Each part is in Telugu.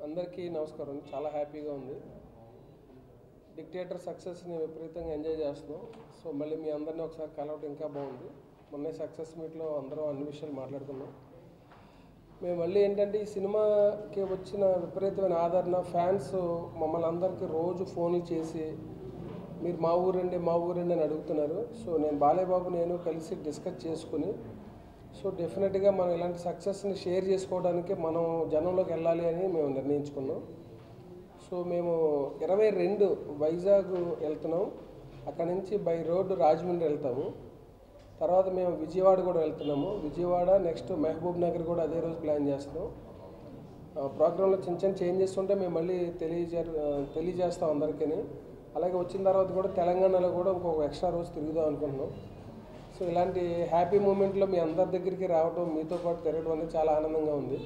అందరికీ నమస్కారం చాలా హ్యాపీగా ఉంది డిక్టేటర్ సక్సెస్ని విపరీతంగా ఎంజాయ్ చేస్తున్నాం సో మళ్ళీ మీ అందరినీ ఒకసారి కలవడం ఇంకా బాగుంది మొన్న సక్సెస్ మీట్లో అందరం అన్ని విషయాలు మాట్లాడుకున్నాం మేము మళ్ళీ ఏంటంటే ఈ సినిమాకి వచ్చిన విపరీతమైన ఆదరణ ఫ్యాన్స్ మమ్మల్ని అందరికీ రోజు ఫోన్లు చేసి మీరు మా ఊరండి మా ఊరండి అని అడుగుతున్నారు సో నేను బాలేబాబు నేను కలిసి డిస్కస్ చేసుకుని సో డెఫినెట్గా మనం ఇలాంటి సక్సెస్ని షేర్ చేసుకోవడానికి మనం జనంలోకి వెళ్ళాలి అని మేము నిర్ణయించుకున్నాం సో మేము ఇరవై రెండు వైజాగ్ వెళ్తున్నాం అక్కడ నుంచి బై రోడ్డు రాజమండ్రి వెళ్తాము తర్వాత మేము విజయవాడ కూడా వెళ్తున్నాము విజయవాడ నెక్స్ట్ మహబూబ్ నగర్ కూడా అదే రోజు ప్లాన్ చేస్తున్నాం ఆ, ప్రోగ్రాంలో చిన్న చిన్న చేంజెస్ ఉంటే మేము మళ్ళీ తెలియజే తెలియజేస్తాం అందరికీ అలాగే వచ్చిన తర్వాత కూడా తెలంగాణలో కూడా ఇంకొక ఎక్స్ట్రా రోజు తిరుగుదాం అనుకుంటున్నాం సో ఇలాంటి హ్యాపీ మూమెంట్లో మీ అందరి దగ్గరికి రావడం మీతో పాటు తిరగడం అనేది చాలా ఆనందంగా ఉంది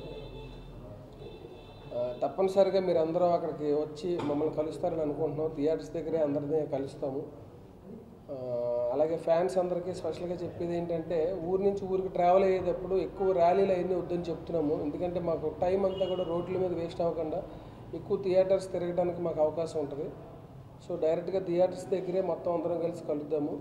ఆ, తప్పనిసరిగా మీరు అందరూ అక్కడికి వచ్చి మమ్మల్ని కలుస్తారని అనుకుంటున్నాం థియేటర్స్ దగ్గరే అందరినీ కలుస్తాము ఆ, అలాగే ఫ్యాన్స్ అందరికీ స్పెషల్గా చెప్పేది ఏంటంటే ఊరు నుంచి ఊరికి ట్రావెల్ అయ్యేటప్పుడు ఎక్కువ ర్యాలీలు అవన్నీ వద్దని చెప్తున్నాము ఎందుకంటే మాకు టైం అంతా కూడా రోడ్ల మీద వేస్ట్ అవ్వకుండా ఎక్కువ థియేటర్స్ తిరగడానికి మాకు అవకాశం ఉంటుంది సో డైరెక్ట్గా థియేటర్స్ దగ్గరే మొత్తం అందరం కలిసి కలుద్దాము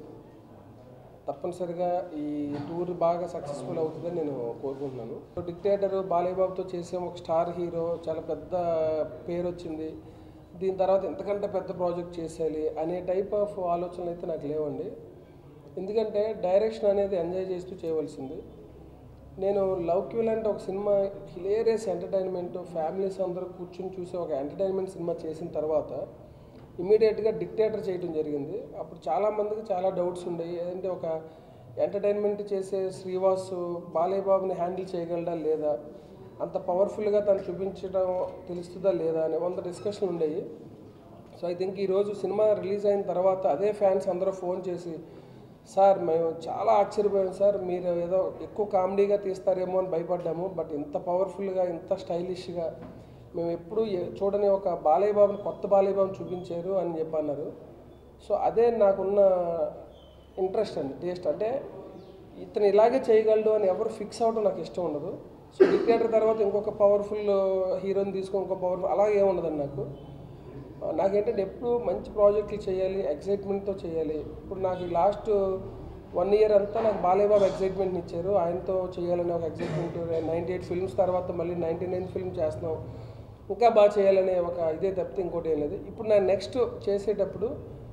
తప్పనిసరిగా ఈ టూర్ బాగా సక్సెస్ఫుల్ అవుతుందని నేను కోరుకుంటున్నాను డిక్టేటర్ బాలయ్యబాబుతో చేసే ఒక స్టార్ హీరో చాలా పెద్ద పేరు వచ్చింది దీని తర్వాత ఎంతకంటే పెద్ద ప్రాజెక్ట్ చేసేయాలి అనే టైప్ ఆఫ్ ఆలోచనలు అయితే నాకు లేవండి ఎందుకంటే డైరెక్షన్ అనేది ఎంజాయ్ చేస్తూ చేయవలసింది నేను లవ్ క్యూ లాంటి ఒక సినిమా హిలేరియస్ ఎంటర్టైన్మెంట్ ఫ్యామిలీస్ అందరూ కూర్చుని చూసే ఒక ఎంటర్టైన్మెంట్ సినిమా చేసిన తర్వాత ఇమీడియట్గా డిక్టేటర్ చేయడం జరిగింది అప్పుడు చాలామందికి చాలా డౌట్స్ ఉండేవి ఏదంటే ఒక ఎంటర్టైన్మెంట్ చేసే శ్రీవాసు బాలయ్య బాబుని హ్యాండిల్ చేయగలడా లేదా అంత పవర్ఫుల్గా తను చూపించడం తెలుస్తుందా లేదా అనే వంద డిస్కషన్ ఉండేవి సో ఐ థింక్ ఈరోజు సినిమా రిలీజ్ అయిన తర్వాత అదే ఫ్యాన్స్ అందరూ ఫోన్ చేసి సార్ మేము చాలా ఆశ్చర్యపోయాం సార్ మీరు ఏదో ఎక్కువ కామెడీగా తీస్తారేమో అని భయపడ్డాము బట్ ఇంత పవర్ఫుల్గా ఇంత స్టైలిష్గా మేము ఎప్పుడు ఏ- చూడని ఒక బాలయ్య బాబుని కొత్త బాలయ్య బాబుని చూపించారు అని చెప్పి అన్నారు సో అదే నాకున్న ఇంట్రెస్ట్ అండి టేస్ట్ అంటే ఇతను ఇలాగే చేయగలడు అని ఎవరు ఫిక్స్ అవ్వడం నాకు ఇష్టం ఉండదు సో డిక్టేటర్ తర్వాత ఇంకొక పవర్ఫుల్ హీరోని తీసుకొని ఇంకో పవర్ఫుల్ అలాగే ఏముండదండి నాకు ఆ, నాకేంటంటే ఎప్పుడు మంచి ప్రాజెక్టులు చేయాలి ఎక్సైట్మెంట్తో చేయాలి ఇప్పుడు నాకు లాస్ట్ వన్ ఇయర్ అంతా నాకు బాలేబాబు ఎక్సైట్మెంట్ని ఇచ్చారు ఆయనతో చేయాలనే ఒక ఎక్సైట్మెంట్ నైంటీ ఎయిట్ ఫిల్మ్స్ తర్వాత మళ్ళీ నైంటీ నైన్ ఫిల్మ్ చేస్తున్నాం ఇంకా బాగా చేయాలనే ఒక ఇదే తప్పితే ఇంకోటి ఏం లేదు ఇప్పుడు నేను నెక్స్ట్ చేసేటప్పుడు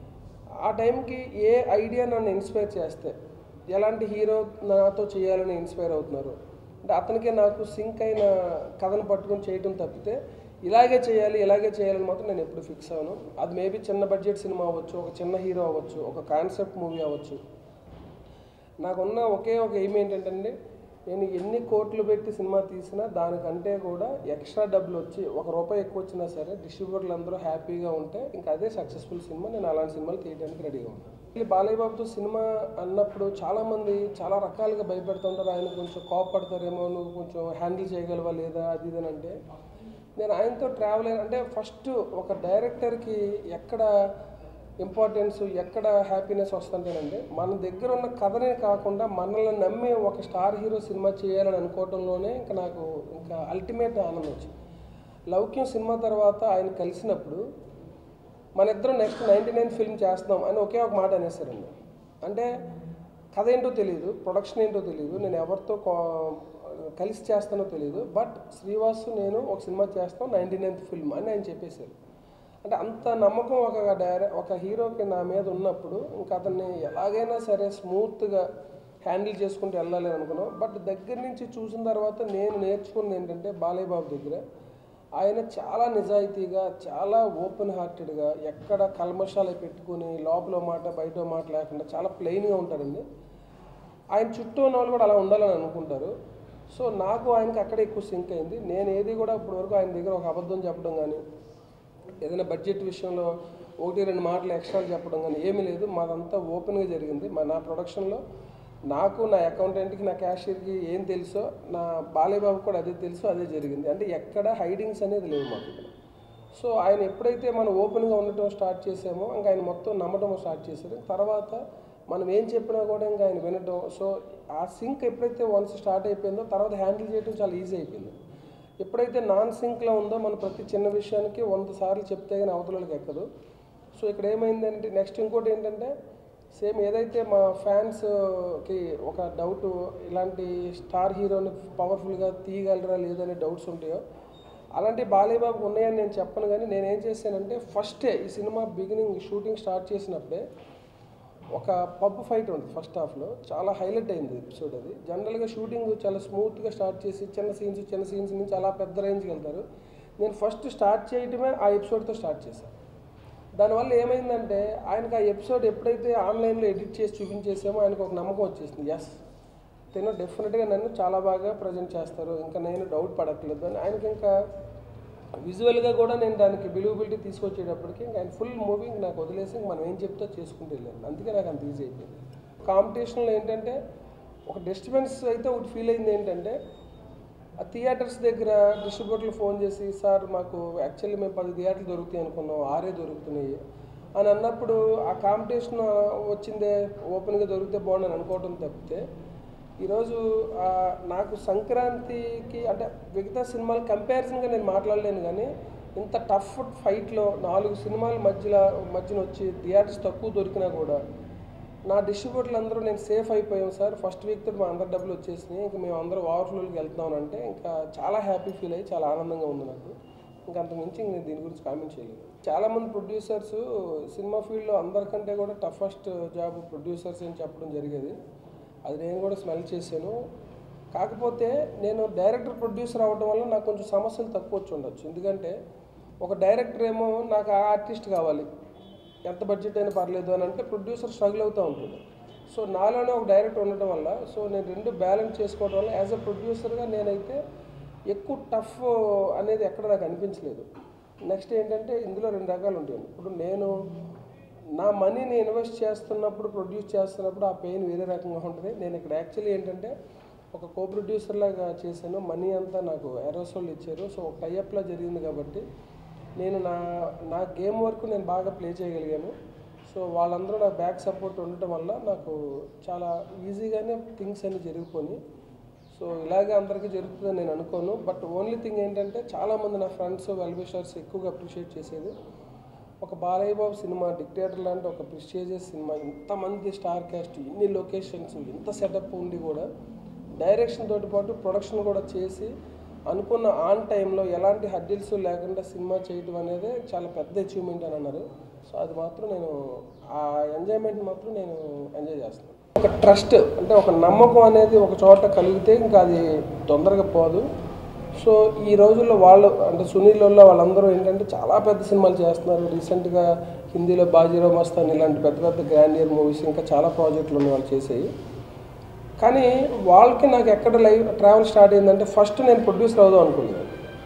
ఆ టైంకి ఏ ఐడియా నన్ను ఇన్స్పైర్ చేస్తే ఎలాంటి హీరో నాతో చేయాలని ఇన్స్పైర్ అవుతున్నారు అంటే అతనికే నాకు సింక్ అయిన కథను పట్టుకొని చేయటం తప్పితే ఇలాగే చేయాలి ఇలాగే చేయాలని మాత్రం నేను ఎప్పుడు ఫిక్స్ అవ్వను అది మేబీ చిన్న బడ్జెట్ సినిమా అవ్వచ్చు ఒక చిన్న హీరో అవ్వచ్చు ఒక కాన్సెప్ట్ మూవీ అవ్వచ్చు నాకున్న ఒకే ఒక ఎయిమ్ ఏంటంటే నేను ఎన్ని కోట్లు పెట్టి సినిమా తీసినా దానికంటే కూడా ఎక్స్ట్రా డబ్బులు వచ్చి ఒక రూపాయి ఎక్కువ వచ్చినా సరే డిస్ట్రిబ్యూటర్లు అందరూ హ్యాపీగా ఉంటే ఇంకా అదే సక్సెస్ఫుల్ సినిమా నేను అలాంటి సినిమాలు తీయడానికి రెడీగా ఉన్నాను ఈ బాలయ్య బాబుతో సినిమా అన్నప్పుడు చాలామంది చాలా రకాలుగా భయపెడుతుంటారు ఆయన కొంచెం కోపడతారేమో నువ్వు కొంచెం హ్యాండిల్ చేయగలవా లేదా అది ఇది అని అంటే నేను ఆయనతో ట్రావెల్ అయిన అంటే ఫస్ట్ ఒక డైరెక్టర్కి ఎక్కడ ఇంపార్టెన్స్ ఎక్కడ హ్యాపీనెస్ వస్తుంటేనండి మన దగ్గర ఉన్న కథనే కాకుండా మనల్ని నమ్మే ఒక స్టార్ హీరో సినిమా చేయాలని అనుకోవడంలోనే ఇంకా నాకు ఇంకా అల్టిమేట్ ఆనందం వచ్చింది లౌక్యం సినిమా తర్వాత ఆయన కలిసినప్పుడు మన ఇద్దరం నెక్స్ట్ నైంటీ నైన్ ఫిల్మ్ చేస్తున్నాం అని ఒకే ఒక మాట అనేసారండి అంటే కథ ఏంటో తెలియదు ప్రొడక్షన్ ఏంటో తెలియదు నేను ఎవరితో కో- కలిసి చేస్తానో తెలియదు బట్ శ్రీవాసు నేను ఒక సినిమా చేస్తాం నైంటీ నైన్త్ ఫిల్మ్ అని ఆయన చెప్పేశారు అంటే అంత నమ్మకం ఒక డైరె ఒక హీరోకి నా మీద ఉన్నప్పుడు ఇంకా అతన్ని ఎలాగైనా సరే స్మూత్గా హ్యాండిల్ చేసుకుంటూ వెళ్ళాలి అని అనుకున్నాం బట్ దగ్గర నుంచి చూసిన తర్వాత నేను నేర్చుకున్నది ఏంటంటే బాలయ్య బాబు దగ్గర ఆయన చాలా నిజాయితీగా చాలా ఓపెన్ హార్టెడ్గా ఎక్కడ కల్మషాలు పెట్టుకుని లోపల మాట బయట మాట లేకుండా చాలా ప్లెయిన్గా ఉంటారండి ఆయన చుట్టూ ఉన్న వాళ్ళు కూడా అలా ఉండాలని అనుకుంటారు సో నాకు ఆయనకి అక్కడే ఎక్కువ సింక్ అయింది నేను ఏది కూడా ఇప్పటివరకు ఆయన దగ్గర ఒక అబద్ధం చెప్పడం కానీ ఏదైనా బడ్జెట్ విషయంలో ఒకటి రెండు మాటలు ఎక్స్ట్రా చెప్పడం కానీ ఏమీ లేదు మాదంతా ఓపెన్గా జరిగింది మా నా ప్రొడక్షన్లో నాకు నా అకౌంటెంట్కి నా క్యాషియర్కి ఏం తెలుసో నా బాలేబాబు కూడా అదే తెలుసు అదే జరిగింది అంటే ఎక్కడ హైడింగ్స్ అనేది లేవు మాకు ఇక్కడ సో ఆయన ఎప్పుడైతే మనం ఓపెన్గా ఉండటం స్టార్ట్ చేసామో ఇంకా ఆయన మొత్తం నమ్మటం స్టార్ట్ చేశారు తర్వాత మనం ఏం చెప్పినా కూడా ఇంకా ఆయన వినటం సో ఆ సింక్ ఎప్పుడైతే వన్స్ స్టార్ట్ అయిపోయిందో తర్వాత హ్యాండిల్ చేయడం చాలా ఈజీ అయిపోయింది ఎప్పుడైతే నాన్ సింక్లో ఉందో మన ప్రతి చిన్న విషయానికి వంద సార్లు చెప్తే కానీ అవతలకి ఎక్కదు సో ఇక్కడ ఏమైందంటే నెక్స్ట్ ఇంకోటి ఏంటంటే సేమ్ ఏదైతే మా ఫ్యాన్స్కి ఒక డౌట్ ఇలాంటి స్టార్ హీరోని పవర్ఫుల్గా తీయగలరా లేదనే డౌట్స్ ఉంటాయో అలాంటి బాలేబాబు ఉన్నాయని నేను చెప్పను కానీ నేను ఏం చేశానంటే ఫస్టే ఈ సినిమా బిగినింగ్ షూటింగ్ స్టార్ట్ చేసినప్పుడే ఒక పబ్ ఫైట్ ఉంది ఫస్ట్ హాఫ్లో చాలా హైలైట్ అయింది ఎపిసోడ్ అది జనరల్గా షూటింగ్ చాలా స్మూత్గా స్టార్ట్ చేసి చిన్న సీన్స్ చిన్న సీన్స్ నుంచి అలా పెద్ద రేంజ్కి వెళ్తారు నేను ఫస్ట్ స్టార్ట్ చేయటమే ఆ ఎపిసోడ్తో స్టార్ట్ చేశాను దానివల్ల ఏమైందంటే ఆయనకు ఆ ఎపిసోడ్ ఎప్పుడైతే ఆన్లైన్లో ఎడిట్ చేసి చూపించేసామో ఆయనకు ఒక నమ్మకం వచ్చేసింది ఎస్ తిను డెఫినెట్గా నన్ను చాలా బాగా ప్రజెంట్ చేస్తారు ఇంకా నేను డౌట్ పడట్లేదు అని ఆయనకి ఇంకా విజువల్గా కూడా నేను దానికి బిలీవబిలిటీ తీసుకొచ్చేటప్పటికి ఇంకా ఆయన ఫుల్ మూవింగ్ నాకు వదిలేసి ఇంక మనం ఏం చెప్తే చేసుకుంటూ వెళ్ళాను అందుకే నాకు అంత ఈజీ అయిపోయింది కాంపిటీషన్లో ఏంటంటే ఒక డిస్టర్బెన్స్ అయితే ఒకటి ఫీల్ అయింది ఏంటంటే ఆ థియేటర్స్ దగ్గర డిస్ట్రిబ్యూటర్లు ఫోన్ చేసి సార్ మాకు యాక్చువల్లీ మేము పది థియేటర్లు దొరుకుతాయి అనుకున్నాం ఆరే దొరుకుతున్నాయి అని అన్నప్పుడు ఆ కాంపిటీషన్ వచ్చిందే ఓపెన్గా దొరికితే బాగుండని అనుకోవడం తప్పితే ఈరోజు ఆ, నాకు సంక్రాంతికి అంటే మిగతా సినిమాలు కంపారిజన్గా నేను మాట్లాడలేను కానీ ఇంత టఫ్ ఫైట్లో నాలుగు సినిమాల మధ్యలో మధ్యన వచ్చి థియేటర్స్ తక్కువ దొరికినా కూడా నా డిస్ట్రిబ్యూటర్లు అందరూ నేను సేఫ్ అయిపోయాం సార్ ఫస్ట్ వీక్ తోటి మా అందరి డబ్బులు వచ్చేసినాయి ఇంకా మేము అందరూ ఓవర్ఫ్లోకి వెళ్తున్నాం అంటే ఇంకా చాలా హ్యాపీ ఫీల్ అయ్యి చాలా ఆనందంగా ఉంది నాకు ఇంకా అంతకుమించి ఇంక నేను దీని గురించి కామెంట్ చేయలేదు చాలామంది ప్రొడ్యూసర్స్ సినిమా ఫీల్డ్లో అందరికంటే కూడా టఫెస్ట్ జాబ్ ప్రొడ్యూసర్స్ అని చెప్పడం జరిగేది అది నేను కూడా స్మెల్ చేశాను కాకపోతే నేను డైరెక్టర్ ప్రొడ్యూసర్ అవ్వడం వల్ల నాకు కొంచెం సమస్యలు తక్కువ వచ్చి ఉండొచ్చు ఎందుకంటే ఒక డైరెక్టర్ ఏమో నాకు ఆ ఆర్టిస్ట్ కావాలి ఎంత బడ్జెట్ అయినా పర్లేదు అని అంటే ప్రొడ్యూసర్ స్ట్రగుల్ అవుతూ ఉంటుంది సో నాలోనే ఒక డైరెక్టర్ ఉండటం వల్ల సో నేను రెండు బ్యాలెన్స్ చేసుకోవడం వల్ల యాజ్ అ ప్రొడ్యూసర్గా నేనైతే ఎక్కువ టఫ్ అనేది ఎక్కడ నాకు అనిపించలేదు నెక్స్ట్ ఏంటంటే ఇందులో రెండు రకాలు ఉంటాయి ఇప్పుడు నేను నా మనీని ఇన్వెస్ట్ చేస్తున్నప్పుడు ప్రొడ్యూస్ చేస్తున్నప్పుడు ఆ పెయిన్ వేరే రకంగా ఉంటుంది నేను ఇక్కడ యాక్చువల్లీ ఏంటంటే ఒక కో ప్రొడ్యూసర్ లాగా చేశాను మనీ అంతా నాకు ఎరోసోల్ ఇచ్చారు సో ఒక టైఅప్లా జరిగింది కాబట్టి నేను నా నా గేమ్ వరకు నేను బాగా ప్లే చేయగలిగాను సో వాళ్ళందరూ నాకు బ్యాక్ సపోర్ట్ ఉండటం వల్ల నాకు చాలా ఈజీగానే థింగ్స్ అన్ని జరిగిపోయి సో ఇలాగే అందరికీ జరుగుతుందని నేను అనుకోను బట్ ఓన్లీ థింగ్ ఏంటంటే చాలామంది నా ఫ్రెండ్స్ వెల్విషర్స్ ఎక్కువగా అప్రిషియేట్ చేసేది ఒక బాలయ్య బాబు సినిమా డిక్టేటర్ లాంటి ఒక ప్రిస్టేజియస్ సినిమా ఇంతమంది స్టార్ క్యాస్ట్ ఇన్ని లొకేషన్స్ ఇంత సెటప్ ఉండి కూడా డైరెక్షన్ తోటి పాటు ప్రొడక్షన్ కూడా చేసి అనుకున్న ఆన్ టైంలో ఎలాంటి హడ్డిల్స్ లేకుండా సినిమా చేయడం అనేది చాలా పెద్ద అచీవ్మెంట్ అని అన్నారు సో అది మాత్రం నేను ఆ ఎంజాయ్మెంట్ మాత్రం నేను ఎంజాయ్ చేస్తాను ఒక ట్రస్ట్ అంటే ఒక నమ్మకం అనేది ఒక చోట కలిగితే ఇంకా అది తొందరగా పోదు సో ఈ రోజుల్లో వాళ్ళు అంటే సునీల్ వల్ల వాళ్ళందరూ ఏంటంటే చాలా పెద్ద సినిమాలు చేస్తున్నారు రీసెంట్గా హిందీలో బాజీరావు మస్తాన్ ఇలాంటి పెద్ద పెద్ద గ్రాండియర్ మూవీస్ ఇంకా చాలా ప్రాజెక్టులు ఉన్నాయి వాళ్ళు చేసేవి కానీ వాళ్ళకి నాకు ఎక్కడ లైవ్ ట్రావెల్ స్టార్ట్ అయిందంటే ఫస్ట్ నేను ప్రొడ్యూసర్ అవుదాం అనుకున్నాను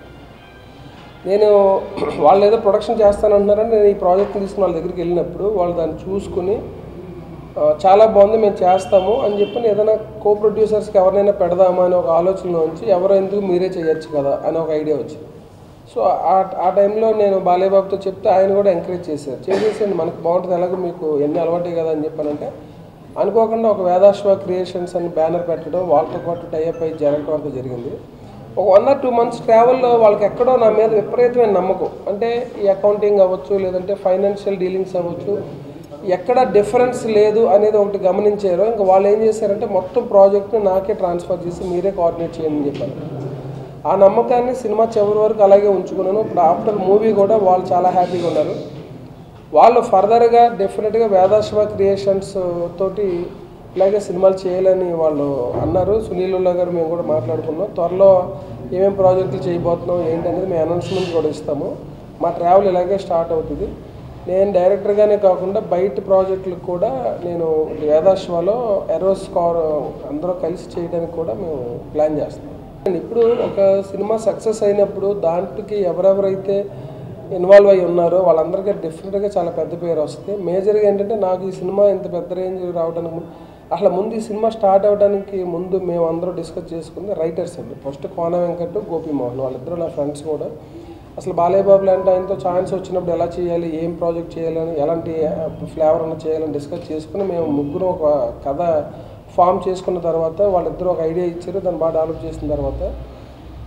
నేను వాళ్ళు ఏదో ప్రొడక్షన్ చేస్తానంటున్నారని నేను ఈ ప్రాజెక్ట్ని తీసుకుని వాళ్ళ దగ్గరికి వెళ్ళినప్పుడు వాళ్ళు దాన్ని చూసుకుని ఆ, చాలా బాగుంది మేము చేస్తాము అని చెప్పి ఏదైనా కో ప్రొడ్యూసర్స్కి ఎవరినైనా పెడదామా అనే ఒక ఆలోచనలో ఉంచి ఎవరో ఎందుకు మీరే చేయొచ్చు కదా అని ఒక ఐడియా వచ్చింది సో ఆ ఆ టైంలో నేను బాలేబాబుతో చెప్తే ఆయన కూడా ఎంకరేజ్ చేశారు చేసేసి మనకు బాగుంటుంది ఎలాగో మీకు ఎన్ని అలవాటే కదా అని చెప్పానంటే అనుకోకుండా ఒక వేదాశ్వ క్రియేషన్స్ అని బ్యానర్ పెట్టడం వాళ్ళతో పాటు టైఅప్ అయ్యి జరగడం అంతా జరిగింది ఒక వన్ ఆర్ టూ మంత్స్ ట్రావెల్లో వాళ్ళకి ఎక్కడో నా మీద విపరీతమైన నమ్మకం అంటే ఈ అకౌంటింగ్ అవ్వచ్చు లేదంటే ఫైనాన్షియల్ డీలింగ్స్ అవ్వచ్చు ఎక్కడ డిఫరెన్స్ లేదు అనేది ఒకటి గమనించారు ఇంకా వాళ్ళు ఏం చేశారంటే మొత్తం ప్రాజెక్ట్ని నాకే ట్రాన్స్ఫర్ చేసి మీరే కోఆర్డినేట్ చేయండి అని చెప్పారు ఆ నమ్మకాన్ని సినిమా చివరి వరకు అలాగే ఉంచుకున్నాను ఇప్పుడు ఆఫ్టర్ మూవీ కూడా వాళ్ళు చాలా హ్యాపీగా ఉన్నారు వాళ్ళు ఫర్దర్గా డెఫినెట్గా వేదాశ్వ క్రియేషన్స్ తోటి ఇలాగే సినిమాలు చేయాలని వాళ్ళు అన్నారు సునీల్ ఉల్లా గారు మేము కూడా మాట్లాడుకున్నాం త్వరలో ఏమేమి ప్రాజెక్టులు చేయబోతున్నాం ఏంటనేది మేము అనౌన్స్మెంట్ కూడా ఇస్తాము మా ట్రావెల్ ఇలాగే స్టార్ట్ అవుతుంది నేను డైరెక్టర్గానే కాకుండా బయట ప్రాజెక్టులకు కూడా నేను వేదాశ్వలో ఎరోస్ కార్ అందరూ కలిసి చేయడానికి కూడా మేము ప్లాన్ చేస్తాం ఇప్పుడు ఒక సినిమా సక్సెస్ అయినప్పుడు దాంట్లోకి ఎవరెవరైతే ఇన్వాల్వ్ అయి ఉన్నారో వాళ్ళందరికీ డెఫినెట్గా చాలా పెద్ద పేరు వస్తుంది మేజర్గా ఏంటంటే నాకు ఈ సినిమా ఇంత పెద్ద రేంజ్ రావడానికి ముందు అసలు ముందు ఈ సినిమా స్టార్ట్ అవ్వడానికి ముందు మేము అందరూ డిస్కస్ చేసుకుంది రైటర్స్ అండి ఫస్ట్ కోన వెంకట్ గోపీమోహన్ వాళ్ళిద్దరూ నా ఫ్రెండ్స్ కూడా అసలు బాలయ్య బాబు లాంటి ఆయనతో ఛాన్స్ వచ్చినప్పుడు ఎలా చేయాలి ఏం ప్రాజెక్ట్ చేయాలని ఎలాంటి ఫ్లేవర్ అన్న చేయాలని డిస్కస్ చేసుకుని మేము ముగ్గురు ఒక కథ ఫామ్ చేసుకున్న తర్వాత వాళ్ళిద్దరూ ఒక ఐడియా ఇచ్చారు దాన్ని బాగా డెవలప్ చేసిన తర్వాత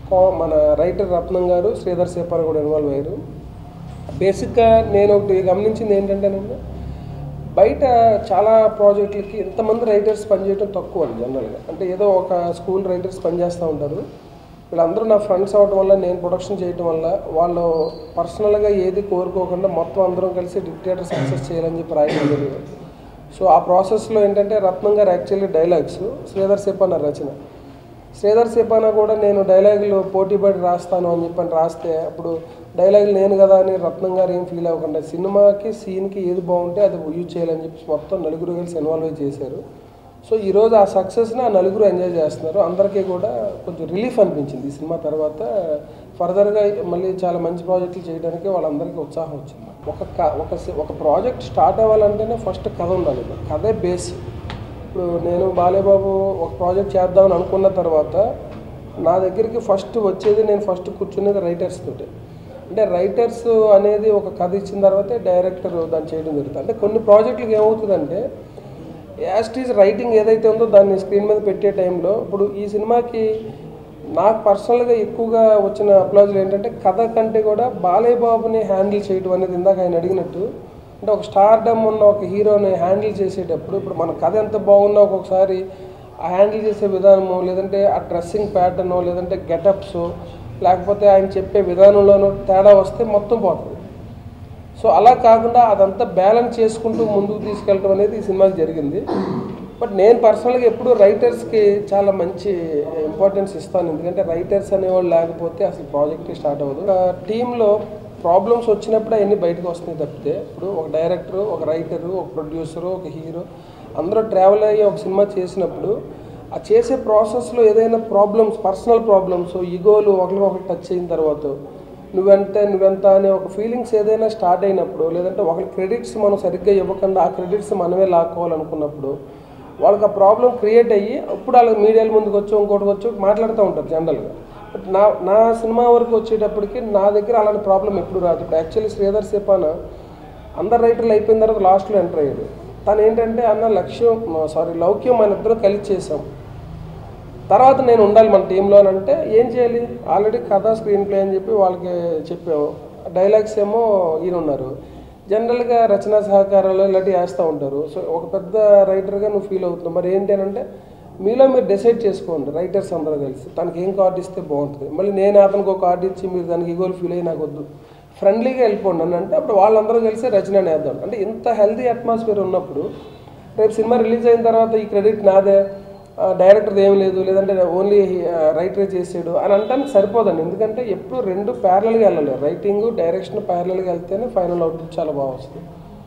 కో- మన రైటర్ రత్నం గారు శ్రీధర్ సేపార్ కూడా ఇన్వాల్వ్ అయ్యారు బేసిక్గా నేను ఒకటి గమనించింది ఏంటంటేనండి బయట చాలా ప్రాజెక్టులకి ఇంతమంది రైటర్స్ పనిచేయడం తక్కువ అండి జనరల్గా అంటే ఏదో ఒక స్కూల్ రైటర్స్ పనిచేస్తూ ఉంటారు వీళ్ళందరూ నా ఫ్రెండ్స్ అవడం వల్ల నేను ప్రొడక్షన్ చేయడం వల్ల వాళ్ళు పర్సనల్గా ఏది కోరుకోకుండా మొత్తం అందరం కలిసి డిక్టేటర్ సక్సెస్ చేయాలని చెప్పి రాయడం జరిగింది సో ఆ ప్రాసెస్లో ఏంటంటే రత్నం గారు యాక్చువల్లీ డైలాగ్స్ శ్రీధర్ సేపాన రచన శ్రీధర్ సేపాన కూడా నేను డైలాగులు పోటీపడి రాస్తాను అని చెప్పని రాస్తే అప్పుడు డైలాగులు నేను కదా అని రత్నం గారు ఏం ఫీల్ అవ్వకుండా సినిమాకి సీన్కి ఏది బాగుంటే అది యూజ్ చేయాలని చెప్పి మొత్తం నలుగురు కలిసి ఇన్వాల్వ్ చేశారు సో ఈరోజు ఆ సక్సెస్ని ఆ నలుగురు ఎంజాయ్ చేస్తున్నారు అందరికీ కూడా కొంచెం రిలీఫ్ అనిపించింది ఈ సినిమా తర్వాత ఫర్దర్గా మళ్ళీ చాలా మంచి ప్రాజెక్టులు చేయడానికి వాళ్ళందరికీ ఉత్సాహం వచ్చింది ఒక క- ఒక సి- ఒక ప్రాజెక్ట్ స్టార్ట్ అవ్వాలంటేనే ఫస్ట్ కథ ఉండాలి కథే బేస్ ఇప్పుడు నేను బాలేబాబు ఒక ప్రాజెక్ట్ చేద్దామని అనుకున్న తర్వాత నా దగ్గరికి ఫస్ట్ వచ్చేది నేను ఫస్ట్ కూర్చునేది రైటర్స్ తోటి అంటే రైటర్స్ అనేది ఒక కథ ఇచ్చిన తర్వాతే డైరెక్టర్ దాన్ని చేయడం జరుగుతుంది అంటే కొన్ని ప్రాజెక్టులకు ఏమవుతుందంటే యాస్టీజ్ రైటింగ్ ఏదైతే ఉందో దాన్ని స్క్రీన్ మీద పెట్టే టైంలో ఇప్పుడు ఈ సినిమాకి నాకు పర్సనల్గా ఎక్కువగా వచ్చిన అప్లాజులు ఏంటంటే కథ కంటే కూడా బాలయ్య బాబుని హ్యాండిల్ చేయడం అనేది ఇందాక ఆయన అడిగినట్టు అంటే ఒక స్టార్డమ్ ఉన్న ఒక హీరోని హ్యాండిల్ చేసేటప్పుడు ఇప్పుడు మన కథ ఎంత బాగున్నా ఒక్కొక్కసారి ఆ హ్యాండిల్ చేసే విధానము లేదంటే ఆ డ్రెస్సింగ్ ప్యాటర్ను లేదంటే గెటప్స్ లేకపోతే ఆయన చెప్పే విధానంలోనూ తేడా వస్తే మొత్తం పోతుంది సో అలా కాకుండా అదంతా బ్యాలెన్స్ చేసుకుంటూ ముందుకు తీసుకెళ్ళడం అనేది ఈ సినిమాకి జరిగింది బట్ నేను పర్సనల్గా ఎప్పుడు రైటర్స్కి చాలా మంచి ఇంపార్టెన్స్ ఇస్తాను ఎందుకంటే రైటర్స్ అనేవాళ్ళు లేకపోతే అసలు ప్రాజెక్ట్ స్టార్ట్ అవ్వదు టీంలో ప్రాబ్లమ్స్ వచ్చినప్పుడు అవన్నీ బయటకు వస్తున్నాయి తప్పితే ఇప్పుడు ఒక డైరెక్టరు ఒక రైటరు ఒక ప్రొడ్యూసరు ఒక హీరో అందరూ ట్రావెల్ అయ్యి ఒక సినిమా చేసినప్పుడు ఆ చేసే ప్రాసెస్లో ఏదైనా ప్రాబ్లమ్స్ పర్సనల్ ప్రాబ్లమ్స్ ఈగోలు ఒకరికొకరు టచ్ అయిన తర్వాత నువ్వెంత నువ్వెంత అనే ఒక ఫీలింగ్స్ ఏదైనా స్టార్ట్ అయినప్పుడు లేదంటే ఒకరి క్రెడిట్స్ మనం సరిగ్గా ఇవ్వకుండా ఆ క్రెడిట్స్ మనమే లాక్కోవాలనుకున్నప్పుడు వాళ్ళకి ఆ ప్రాబ్లం క్రియేట్ అయ్యి అప్పుడు వాళ్ళకి మీడియాల ముందుకు వచ్చి ఇంకోటికి వచ్చి మాట్లాడుతూ ఉంటారు జనరల్గా బట్ నా నా సినిమా వరకు వచ్చేటప్పటికి నా దగ్గర అలాంటి ప్రాబ్లం ఎప్పుడు రాదు ఇప్పుడు యాక్చువల్లీ శ్రీధర్ సేపాన అందరు రైటర్లు అయిపోయిన తర్వాత లాస్ట్లో ఎంటర్ అయ్యాడు తను ఏంటంటే అన్న లక్ష్యం సారీ లౌక్యం మన ఇద్దరం కలిసి చేసాం తర్వాత నేను ఉండాలి మన టీంలో అని అంటే ఏం చేయాలి ఆల్రెడీ కథ స్క్రీన్ ప్లే అని చెప్పి వాళ్ళకి చెప్పాము డైలాగ్స్ ఏమో ఈయన ఉన్నారు జనరల్గా రచనా సహకారాలు ఇలాంటివి వేస్తూ ఉంటారు సో ఒక పెద్ద రైటర్గా నువ్వు ఫీల్ అవుతున్నావు మరి ఏంటి అని అంటే మీలో మీరు డిసైడ్ చేసుకోండి రైటర్స్ అందరూ కలిసి తనకి ఏం కార్డు ఇస్తే బాగుంటుంది మళ్ళీ నేను అతనికి ఒక కార్డు ఇచ్చి మీరు దానికి ఈగోలు ఫీల్ అయ్యి నాకు వద్దు ఫ్రెండ్లీగా వెళ్ళిపోండి అని అంటే అప్పుడు వాళ్ళందరూ కలిసి రచన వేద్దాం అంటే ఇంత హెల్తీ అట్మాస్ఫియర్ ఉన్నప్పుడు రేపు సినిమా రిలీజ్ అయిన తర్వాత ఈ క్రెడిట్ నాదే డైరెక్టర్ది ఏం లేదు లేదంటే ఓన్లీ రైటరే చేసాడు అని అంటానికి సరిపోదండి ఎందుకంటే ఎప్పుడు రెండు ప్యారలల్గా వెళ్ళాలి రైటింగ్ డైరెక్షన్ ప్యారలల్గా వెళ్తేనే ఫైనల్ అవుట్పుట్ చాలా బాగా వస్తుంది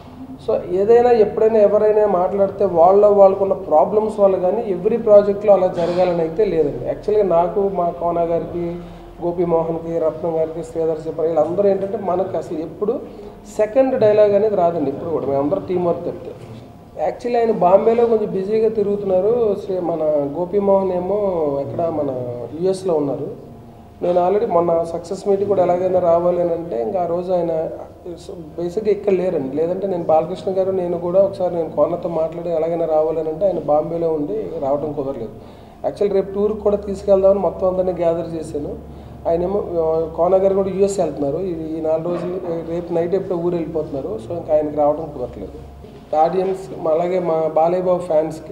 సో ఏదైనా ఎప్పుడైనా ఎవరైనా మాట్లాడితే వాళ్ళ వాళ్ళకున్న ప్రాబ్లమ్స్ వల్ల కానీ ఎవ్రీ ప్రాజెక్ట్లో అలా జరగాలని అయితే లేదండి యాక్చువల్గా నాకు మా కోన గారికి గోపి మోహన్కి రత్నం గారికి శ్రీధర్ చెప్పారు వీళ్ళందరూ ఏంటంటే మనకు అసలు ఎప్పుడు సెకండ్ డైలాగ్ అనేది రాదండి ఇప్పుడు కూడా మేమందరం టీం వర్క్ చెప్తే యాక్చువల్లీ ఆయన బాంబేలో కొంచెం బిజీగా తిరుగుతున్నారు శ్రీ మన గోపీమోహన్ ఏమో ఎక్కడ మన యుఎస్లో ఉన్నారు నేను ఆల్రెడీ మొన్న సక్సెస్ మీట్ కూడా ఎలాగైనా రావాలి అని అంటే ఇంకా ఆ రోజు ఆయన బేసిక్గా ఇక్కడ లేరండి లేదంటే నేను బాలకృష్ణ గారు నేను కూడా ఒకసారి నేను కోనతో మాట్లాడి ఎలాగైనా రావాలి అని అంటే ఆయన బాంబేలో ఉండి రావడం కుదరలేదు యాక్చువల్ రేపు టూర్కి కూడా తీసుకెళ్దామని మొత్తం అందరినీ గ్యాదర్ చేశాను ఆయనేమో ఆ, కోన గారు కూడా యూఎస్ వెళ్తున్నారు ఈ ఈ నాలుగు రోజులు రేపు నైట్ ఎప్పుడో ఊరు వెళ్ళిపోతున్నారు సో ఇంకా ఆయనకి రావడం కుదరట్లేదు ఆడియన్స్ అలాగే మా బాలయ్య బాబు ఫ్యాన్స్కి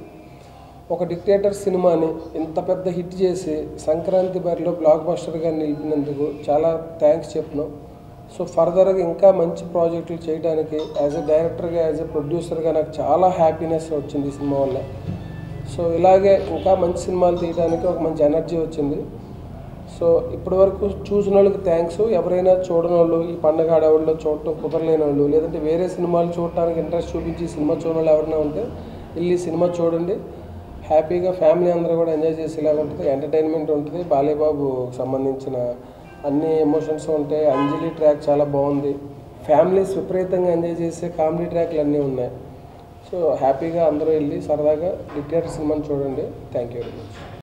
ఒక డిక్టేటర్ సినిమాని ఇంత పెద్ద హిట్ చేసి సంక్రాంతి బరిలో బ్లాక్ బస్టర్గా నిలిపినందుకు చాలా థ్యాంక్స్ చెప్తున్నాం సో ఫర్దర్గా ఇంకా మంచి ప్రాజెక్టులు చేయడానికి యాజ్ ఎ డైరెక్టర్గా యాజ్ ఎ ప్రొడ్యూసర్గా నాకు చాలా హ్యాపీనెస్ వచ్చింది ఈ సినిమా వల్ల సో ఇలాగే ఇంకా మంచి సినిమాలు తీయడానికి ఒక మంచి ఎనర్జీ వచ్చింది సో ఇప్పటివరకు చూసిన వాళ్ళకి థ్యాంక్స్ ఎవరైనా చూడని వాళ్ళు ఈ పండగ ఆడవాళ్ళు చూడటం కుదరలేని వాళ్ళు లేదంటే వేరే సినిమాలు చూడటానికి ఇంట్రెస్ట్ చూపించి ఈ సినిమా చూడని వాళ్ళు ఎవరైనా ఉంటే వెళ్ళి ఈ సినిమా చూడండి హ్యాపీగా ఫ్యామిలీ అందరూ కూడా ఎంజాయ్ చేసేలాగా ఉంటుంది ఎంటర్టైన్మెంట్ ఉంటుంది బాలేబాబు సంబంధించిన అన్ని ఎమోషన్స్ ఉంటాయి అంజలి ట్రాక్ చాలా బాగుంది ఫ్యామిలీస్ విపరీతంగా ఎంజాయ్ చేసే కామెడీ ట్రాక్లు అన్నీ ఉన్నాయి సో హ్యాపీగా అందరూ వెళ్ళి సరదాగా డిక్టేటర్ సినిమాని చూడండి థ్యాంక్ యూ వెరీ మచ్